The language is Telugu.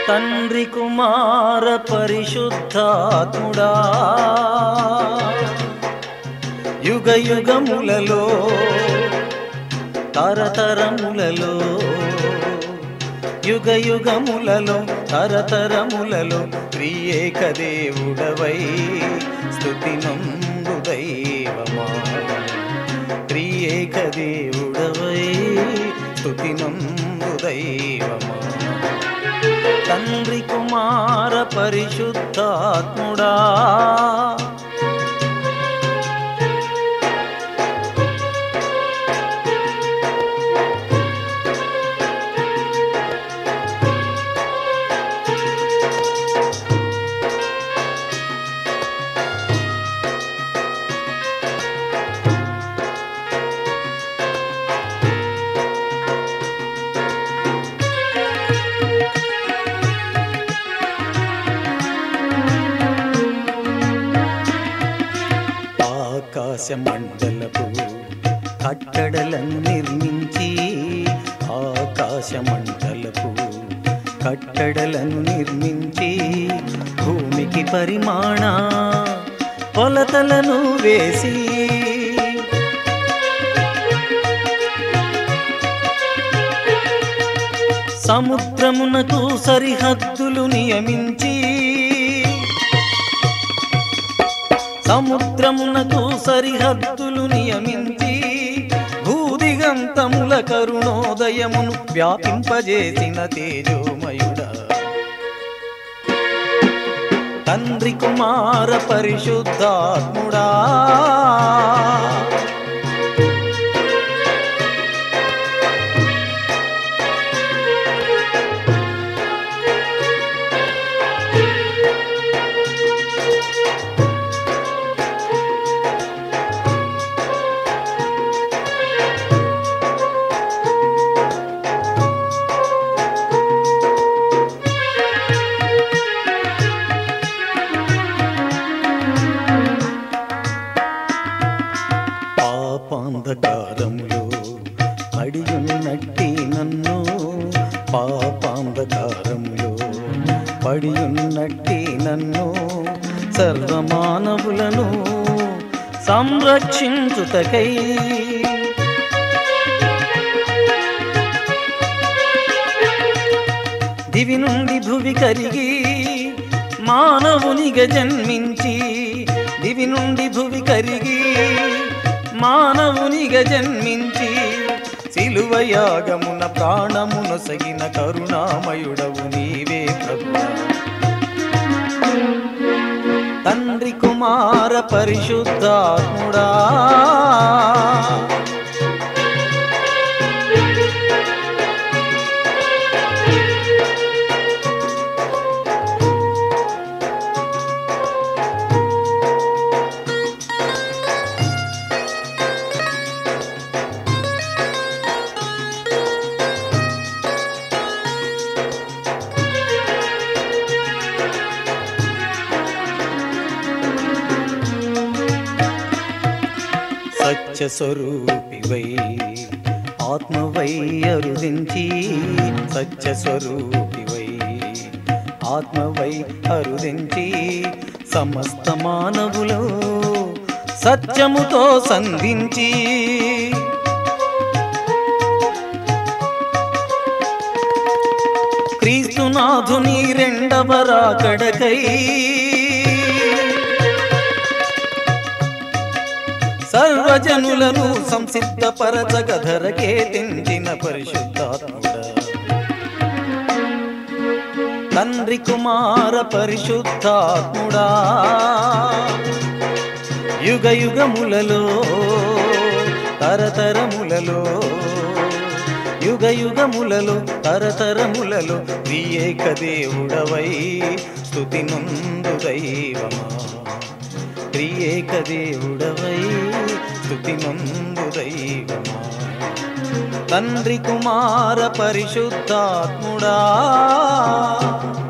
తండ్రి కుమార పరిశుద్ధాత్ముడా యుగ యుగములలో తరతరములలో యుగ యుగములలో తరతరములలో ప్రియేక దేవుడవై స్తుతి నందు దైవమా ప్రియేక దేవుడవై స్తుతి నందు దైవమా తండ్రి కుమార పరిశుద్ధాత్ముడా ఆకాశ మండలపు కట్టడలను నిర్మించి ఆకాశ మండలపు కట్టడలను నిర్మించి భూమికి పరిమాణ కొలతలను వేసి సముద్రమునకు సరిహద్దులు నియమించి సముద్రమునకు సరిహద్దులు నియమించి భూదిగంతముల కరుణోదయమును వ్యాపింపజేసిన తేజోమయుడా తండ్రి కుమార పరిశుద్ధాత్ముడా పాపాంధకారములో పడియున్నట్టి నన్ను పాపాంధకారములో పడియున్నట్టి నన్ను సర్వమానవులను సంరక్షించుటకై దివి నుండి భువి కరిగి మానవునిగా జన్మించి దివి నుండి భువి కరిగి మానవునిగా జన్మించి సిలువ యాగమున ప్రాణమును సగిన కరుణామయుడవు నీవే ప్రభు తండ్రి కుమార పరిశుద్ధాత్ముడా సత్య స్వరూపివై ఆత్మవై అరుదించి సత్య స్వరూపివై ఆత్మవై అరుదించి సమస్త మానవులు సత్యముతో సంధించి క్రీస్తునాథుని రెండవ రాకడకై సర్వజనులను సంసిద్ధపరచగ ధరకే తెంచిన పరిశుద్ధాత్ముడా తండ్రి కుమార పరిశుద్ధాత్ముడా యుగ యుగములలో తరతరములలో యుగ యుగములలో తరతరములలో వియేక దేవుడవై స్తుతి నుండు దైవమా త్రియేక దేవుడవై స్తుతి నందు దైవమా తండ్రి కుమార పరిశుద్ధాత్ముడా